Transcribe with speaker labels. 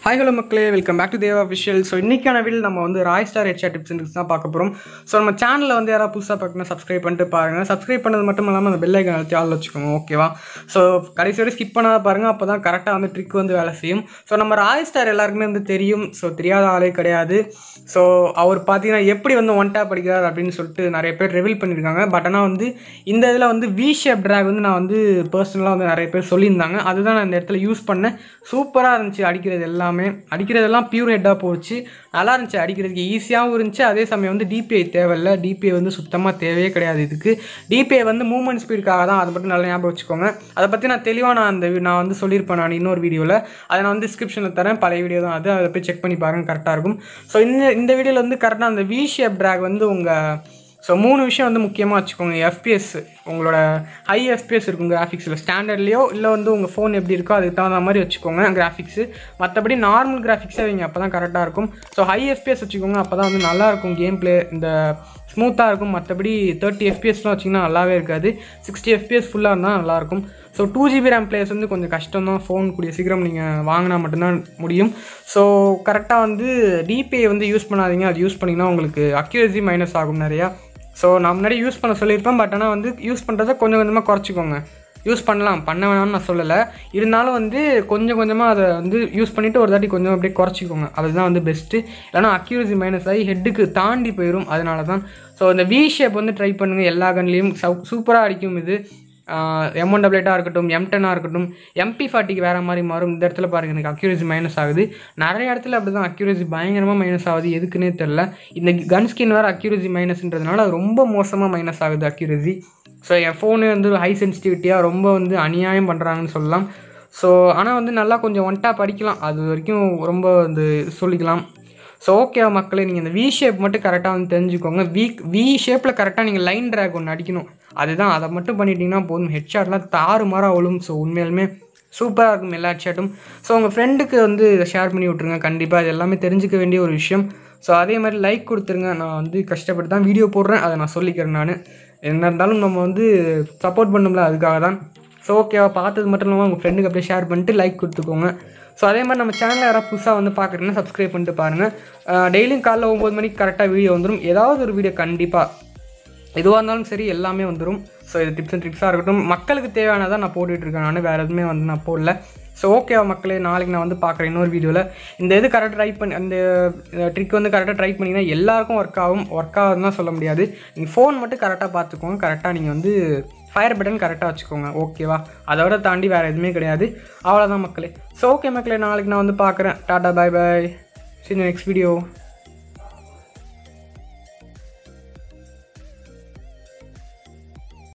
Speaker 1: hi hello மக்களே welcome back to Deva official so இன்றைக்கான video நம்ம வந்து Raistar HR tips and tricks தான் பார்க்க போகிறோம் ஸோ நம்ம சேனலில் வந்து யாராவது புதுசாக பார்க்கணும் சப்ஸ்கிரைப் பண்ணிட்டு பாருங்கள் சப்ஸ்கிரைப் பண்ணது மட்டும் இல்லாமல் அந்த பெல் ஐக்கன் அழுத்தி ஆள் வச்சுக்கோங்க ஓகேவா ஸோ கடைசி வரை ஸ்கிப் பண்ணாத பாருங்கள் அப்போ தான் கரெக்டாக வந்து ட்ரிக் வந்து வேலை செய்யும் ஸோ நம்ம ராய் ஸ்டார் எல்லாருக்குமே வந்து தெரியும் ஸோ தெரியாத ஆளே கிடையாது ஸோ அவர் பார்த்தீங்கன்னா எப்படி வந்து ஒன் டேப் அடிக்கிறார் அப்படின்னு சொல்லிட்டு நிறைய பேர் ரிவீல் பண்ணியிருக்காங்க பட் ஆனால் வந்து இந்த இதில் வந்து வி ஷேப் ட்ராக் வந்து நான் வந்து பர்சனலாக வந்து நிறைய பேர் சொல்லியிருந்தாங்க அதுதான் நான் இந்த இடத்துல யூஸ் பண்ணேன் சூப்பராக இருந்துச்சு அடிக்கிறது எல்லாமே அடிக்கிறதெல்லாம் பியூர் ஹெட்டாக போச்சு நல்லா இருந்துச்சு அடிக்கிறதுக்கு ஈஸியாகவும் இருந்துச்சு அதே சமயம் வந்து டிபிஐ தேவையில்ல டிபிஐ வந்து சுத்தமாக தேவையே கிடையாது இதுக்கு டிபிஐ வந்து மூவ்மெண்ட் ஸ்பீடுக்காக தான் அதை மட்டும் நல்லா ஞாபகம் வச்சுக்கோங்க அதை பற்றி நான் தெளிவாக நான் அந்த வி- நான் வந்து சொல்லியிருப்பேன் நான் இன்னொரு வீடியோவில் அதை நான் வந்து டிஸ்கிரிப்ஷனில் தரேன் பழைய வீடியோ தான் அது அதை போய் செக் பண்ணி பாருங்க கரெக்டாக இருக்கும் ஸோ இந்த இந்த வீடியோவில் வந்து கரெக்டாக அந்த வி ஷேப் ட்ராக் வந்து உங்கள் ஸோ மூணு விஷயம் வந்து முக்கியமாக வச்சுக்கோங்க எஃபிஎஸ் உங்களோட ஹை எஃபிஎஸ் இருக்கும் கிராஃபிக்ஸில் ஸ்டாண்டர்ட்லேயோ இல்லை வந்து உங்கள் ஃபோன் எப்படி இருக்கோ அதுக்கு தகுந்த மாதிரி வச்சுக்கோங்க கிராஃபிக்ஸு மற்றபடி நார்மல் கிராஃபிக்ஸே வைங்க அப்போ தான் கரெக்டாக இருக்கும் ஸோ ஹை எஃபிஎஸ் வச்சுக்கோங்க அப்போ தான் வந்து நல்லாயிருக்கும் கேம் ப்ளே இந்த ஸ்மூத்தாக இருக்கும் மற்றபடி தேர்ட்டி எஃபிஎஸ்லாம் வச்சிங்கன்னா நல்லாவே இருக்காது சிக்ஸ்டி எஃபிஎஸ் ஃபுல்லாக இருந்தால் நல்லாயிருக்கும் so two GB RAM players வந்து கொஞ்சம் கஷ்டம் தான் ஃபோன் கூடிய சீக்கிரம் நீங்கள் வாங்கினா மட்டும்தான் முடியும் ஸோ கரெக்டாக வந்து டிபிஐ வந்து யூஸ் பண்ணாதீங்க அது யூஸ் பண்ணிங்கன்னா உங்களுக்கு அக்யூரசி மைனஸ் ஆகும் நிறையா ஸோ நான் முன்னாடி யூஸ் பண்ண சொல்லியிருப்பேன் பட் ஆனால் வந்து யூஸ் பண்ணுறத கொஞ்சம் கொஞ்சமாக குறைச்சிக்கோங்க யூஸ் பண்ணலாம் பண்ண வேணாம்னு நான் சொல்லலை இருந்தாலும் வந்து கொஞ்சம் கொஞ்சமாக அதை வந்து யூஸ் பண்ணிவிட்டு ஒரு தாட்டி கொஞ்சம் அப்படியே குறைச்சிக்கோங்க அதுதான் வந்து பெஸ்ட்டு இல்லைனா அக்யூரசி மைனஸ் ஆகி ஹெட்டுக்கு தாண்டி போயிடும் அதனால தான் ஸோ இந்த வி ஷேப் வந்து ட்ரை பண்ணுங்கள் எல்லா கன்லேயும் சூப்பராக அடிக்கும் இது எம் ஒன் டபிள்யூட்டாக இருக்கட்டும் எம் டென்னாக இருக்கட்டும் எம்பி ஃபார்ட்டிக்கு வேறு மாதிரி மாறும் இந்த இடத்துல பாருங்கள் எனக்கு அக்யூரசி மைனஸ் ஆகுது நிறைய இடத்துல அப்படி தான் அக்யூரசி பயங்கரமாக மைனஸ் ஆகுது எதுக்குன்னே தெரில இந்த கன் ஸ்கின் வேறு அக்யூரசி மைனஸ்ன்றதுனால அது ரொம்ப மோசமாக மைனஸ் ஆகுது அக்யூரசி ஸோ என் ஃபோனு வந்து ஹை சென்சிட்டிவிட்டியாக ரொம்ப வந்து அநியாயம் பண்ணுறாங்கன்னு சொல்லலாம் ஸோ ஆனால் வந்து நல்லா கொஞ்சம் ஒன் டாப் அடிக்கலாம் அது வரைக்கும் ரொம்ப வந்து சொல்லிக்கலாம் ஸோ ஓகே மக்களே நீங்கள் இந்த வி ஷேப் மட்டும் கரெக்டாக வந்து தெரிஞ்சுக்கோங்க வி வி ஷேப்பில் கரெக்டாக நீங்கள் லைன் ட்ராக் ஒன்று அடிக்கணும் அதுதான் அதை மட்டும் பண்ணிட்டீங்கன்னா போதும் ஹெட்ஷாட்லாம் தாறு மாறாக விழும் ஸோ உண்மையாலுமே சூப்பராக இருக்கும் எல்லா ஹெட்ஷாட்டும் ஸோ உங்கள் ஃப்ரெண்டுக்கு வந்து இதை ஷேர் பண்ணி விட்ருங்க கண்டிப்பாக இது எல்லாமே தெரிஞ்சுக்க வேண்டிய ஒரு விஷயம் ஸோ அதே மாதிரி லைக் கொடுத்துருங்க நான் வந்து கஷ்டப்பட்டு தான் வீடியோ போடுறேன் அதை நான் சொல்லிக்கிறேன் நான் என்ன இருந்தாலும் நம்ம வந்து சப்போர்ட் பண்ணோம்ல அதுக்காக தான் ஸோ ஓகேவா பார்த்தது மட்டும் இல்லாமல் உங்கள் ஃப்ரெண்டுக்கு அப்படியே ஷேர் பண்ணிட்டு லைக் கொடுத்துக்கோங்க ஸோ அதே மாதிரி நம்ம சேனலில் யாராவது புதுசாக வந்து பார்க்குறீங்கன்னா சப்ஸ்கிரைப் பண்ணிட்டு பாருங்கள் டெய்லியும் காலைல ஒம்பது மணிக்கு கரெக்டாக வீடியோ வந்துடும் ஏதாவது ஒரு வீடியோ கண்டிப்பாக எதுவாக இருந்தாலும் சரி எல்லாமே வந்துடும் ஸோ இது டிப்ஸ் அண்ட் ட்ரிக்ஸாக இருக்கட்டும் மக்களுக்கு தேவையானதை நான் போட்டுட்டு இருக்கேன் நான் வேறு எதுவுமே வந்து நான் போடல ஸோ ஓகேவா மக்களே நாளைக்கு நான் வந்து பார்க்குறேன் இன்னொரு வீடியோவில் இந்த இது கரெக்டாக ட்ரை பண்ணி அந்த ட்ரிக் வந்து கரெக்டாக ட்ரை பண்ணிங்கன்னா எல்லாருக்கும் ஒர்க் ஆகும் ஒர்க் ஆகுதுன்னு தான் சொல்ல முடியாது நீங்கள் ஃபோன் மட்டும் கரெக்டாக பார்த்துக்கோங்க கரெக்டாக நீங்கள் வந்து ஃபயர் பட்டன் கரெக்டாக வச்சுக்கோங்க ஓகேவா அதோட தாண்டி வேறு எதுவுமே கிடையாது அவ்வளோதான் மக்களே ஸோ ஓகே மக்களே நாளைக்கு நான் வந்து பார்க்குறேன் tata bye bye see next video